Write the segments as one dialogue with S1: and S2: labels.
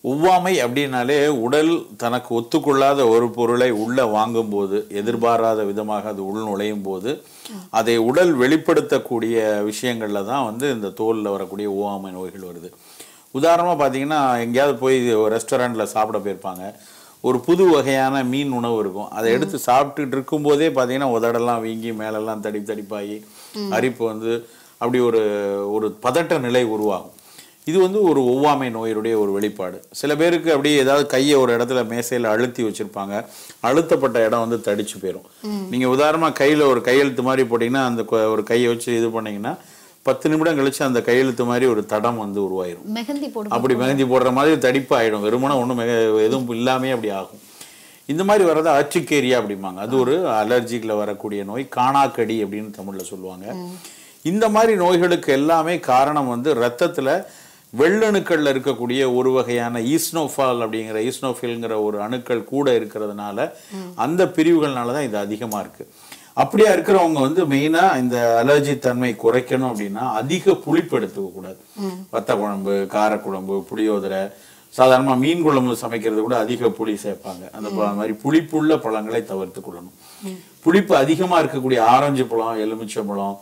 S1: ஒவ்வாமை அப்படின்னாலே உடல் தனக்கு ஒத்துக்கொள்ளாத ஒரு பொருளை உள்ள வாங்கும்போது எதிர்பாராத விதமாக அது உள் நுழையும் போது அதை உடல் வெளிப்படுத்தக்கூடிய விஷயங்கள்ல தான் வந்து இந்த தோலில் வரக்கூடிய ஒவ்வாமை நோய்கள் வருது உதாரணமாக பார்த்தீங்கன்னா எங்கேயாவது போய் ரெஸ்டாரண்ட்டில் சாப்பிட போயிருப்பாங்க ஒரு புது வகையான மீன் உணவு இருக்கும் அதை எடுத்து சாப்பிட்டுட்டு இருக்கும்போதே பார்த்தீங்கன்னா உதடெல்லாம் வீங்கி மேலெல்லாம் தடி தடிப்பாகி அரிப்பு வந்து அப்படி ஒரு ஒரு பதட்ட நிலை உருவாகும் இது வந்து ஒரு ஒவ்வாமை நோயினுடைய ஒரு வெளிப்பாடு சில பேருக்கு அப்படியே ஏதாவது கையை ஒரு இடத்துல மேசையில் அழுத்தி வச்சிருப்பாங்க அழுத்தப்பட்ட இடம் வந்து தடிச்சு போயிடும் நீங்கள் உதாரணமாக கையில் ஒரு கையெழுத்து மாதிரி போட்டிங்கன்னா அந்த கொ- ஒரு கையை வச்சு இது பண்ணீங்கன்னா பத்து நிமிடம் கழிச்சு அந்த கையெழுத்து மாதிரி ஒரு தடம் வந்து உருவாயிரும்
S2: மெஹந்தி போடும்
S1: அப்படி மெஹந்தி போடுற மாதிரி தடிப்பு ஆயிடும் வெறுமனே ஒன்றும் எதுவும் இல்லாமே அப்படி ஆகும் இந்த மாதிரி வர்றது அச்சுக்கேரியா அப்படிம்பாங்க அது ஒரு அலர்ஜிக்கில் வரக்கூடிய நோய் காணாக்கடி அப்படின்னு தமிழில் சொல்லுவாங்க இந்த மாதிரி நோய்களுக்கு எல்லாமே காரணம் வந்து ரத்தத்துல வெள்ளணுக்கள்ல இருக்கக்கூடிய ஒரு வகையான ஈஸ்னோஃபால் அப்படிங்கிற ஈஸ்னோஃபில்ங்கிற ஒரு அணுக்கள் கூட இருக்கிறதுனால அந்த பிரிவுகள்னால தான் இது அதிகமா இருக்கு அப்படியா இருக்கிறவங்க வந்து மெயினா இந்த அலர்ஜி தன்மை குறைக்கணும் அப்படின்னா அதிக புளிப்பு எடுத்துக்க கூடாது வத்த குழம்பு காரக்குழம்பு புளியோதரை சாதாரணமா மீன் குழம்பு சமைக்கிறது கூட அதிக புளி சேர்ப்பாங்க அந்த ப- மாதிரி புளிப்புள்ள பழங்களை தவிர்த்து கொள்ளணும் புளிப்பு அதிகமா இருக்கக்கூடிய ஆரஞ்சு பழம் எலுமிச்சை பழம்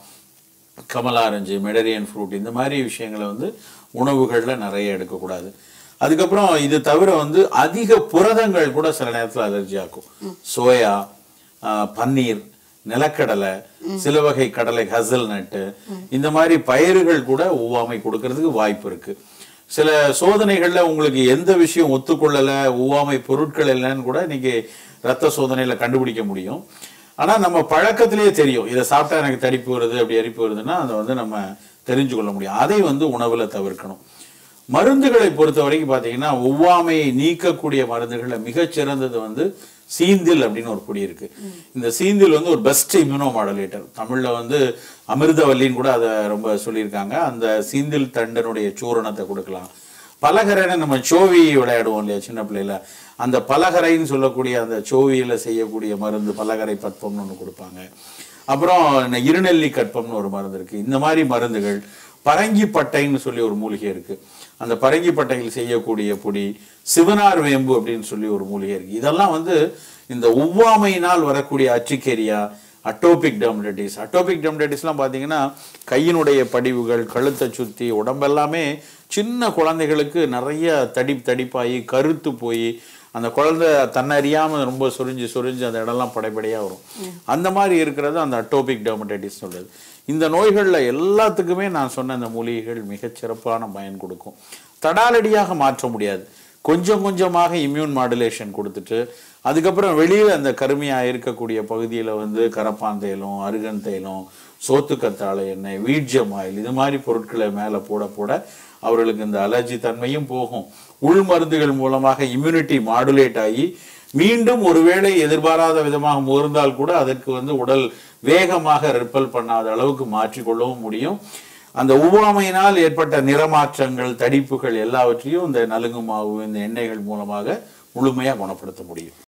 S1: கமலா ஆரஞ்சு மெடரியன் ஃப்ரூட் இந்த மாதிரி விஷயங்களை வந்து உணவுகள்ல நிறைய எடுக்கக்கூடாது அதுக்கப்புறம் இது தவிர வந்து அதிக புரதங்கள் கூட சில நேரத்துல அலர்ஜி ஆக்கும் சோயா ஆஹ், பன்னீர் நிலக்கடலை சில வகை கடலை ஹசல் நட்டு இந்த மாதிரி பயிர்கள் கூட ஒவ்வாமை கொடுக்கறதுக்கு வாய்ப்பு இருக்கு சில சோதனைகள்ல உங்களுக்கு எந்த விஷயம் ஒத்துக்கொள்ளல ஒவ்வாமை பொருட்கள் இல்லைன்னு கூட இன்னைக்கு ரத்த சோதனையில கண்டுபிடிக்க முடியும் ஆனா நம்ம பழக்கத்திலேயே தெரியும் இதை சாப்பிட்டா எனக்கு தடிப்பு வருது அப்படி அரிப்பு வருதுன்னா அதை வந்து நம்ம தெரிஞ்சு கொள்ள முடியும் அதை வந்து உணவுல தவிர்க்கணும் மருந்துகளை பொறுத்த வரைக்கும் பார்த்தீங்கன்னா ஒவ்வாமையை நீக்கக்கூடிய மருந்துகள்ல மிகச்சிறந்தது வந்து சீந்தில் அப்படின்னு ஒரு பொடி இருக்கு இந்த சீந்தில் வந்து ஒரு பெஸ்ட் இம்யூனோ மாடலேட்டர் தமிழ்ல வந்து அமிர்தவல்லின்னு கூட அதை ரொம்ப சொல்லியிருக்காங்க அந்த சீந்தில் தண்டனுடைய சூரணத்தை கொடுக்கலாம் பலகரைன்னு நம்ம சோவி விளையாடுவோம் இல்லையா சின்ன பிள்ளையில அந்த பலகரைன்னு சொல்லக்கூடிய அந்த சோவியில செய்யக்கூடிய மருந்து பலகரை பத்பம்னு ஒன்று கொடுப்பாங்க அப்புறம் இந்த இருநெல்லி கற்பம்னு ஒரு மருந்து இருக்கு இந்த மாதிரி மருந்துகள் பரங்கி பட்டைன்னு சொல்லி ஒரு மூலிகை இருக்கு அந்த பரங்கி பட்டையில் செய்யக்கூடிய பொடி சிவனார் வேம்பு அப்படின்னு சொல்லி ஒரு மூலிகை இருக்கு இதெல்லாம் வந்து இந்த ஒவ்வாமையினால் வரக்கூடிய அச்சுக்கேரியா அட்டோபிக் டெர்மடைட்டிஸ் அட்டோபிக் டெர்மடைட்டிஸ்லாம் பார்த்தீங்கன்னா கையினுடைய படிவுகள் கழுத்தை சுற்றி உடம்பெல்லாமே சின்ன குழந்தைகளுக்கு நிறைய தடி தடிப்பாகி கருத்து போய் அந்த குழந்தை தன்னை அறியாம ரொம்ப சொரிஞ்சு சொரிஞ்சு அந்த இடம்லாம் படைப்படையா வரும் அந்த மாதிரி இருக்கிறது அந்த அட்டோபிக் டெர்மடைட்டிஸ் சொல்றது இந்த நோய்கள்ல எல்லாத்துக்குமே நான் சொன்ன இந்த மூலிகைகள் மிகச் சிறப்பான பயன் கொடுக்கும் தடாலடியாக மாற்ற முடியாது கொஞ்சம் கொஞ்சமாக இம்யூன் மாடுலேஷன் கொடுத்துட்டு அதுக்கப்புறம் வெளியில அந்த கருமையா இருக்கக்கூடிய பகுதியில வந்து கரப்பான் தைலம் அருகன் தைலம் சோத்துக்கத்தாழை எண்ணெய் வீட்ஜம் ஆயில் இது மாதிரி பொருட்களை மேல போட போட அவர்களுக்கு இந்த அலர்ஜி தன்மையும் போகும் உள் மருந்துகள் மூலமாக இம்யூனிட்டி மாடுலேட் ஆகி மீண்டும் ஒருவேளை எதிர்பாராத விதமாக முகர்ந்தால் கூட அதற்கு வந்து உடல் வேகமாக ரிப்பல் பண்ணாத அளவுக்கு மாற்றிக்கொள்ளவும் முடியும் அந்த ஒவ்வாமையினால் ஏற்பட்ட நிறமாற்றங்கள் தடிப்புகள் எல்லாவற்றையும் இந்த நலுங்கு மாவு இந்த எண்ணெய்கள் மூலமாக முழுமையாக குணப்படுத்த முடியும்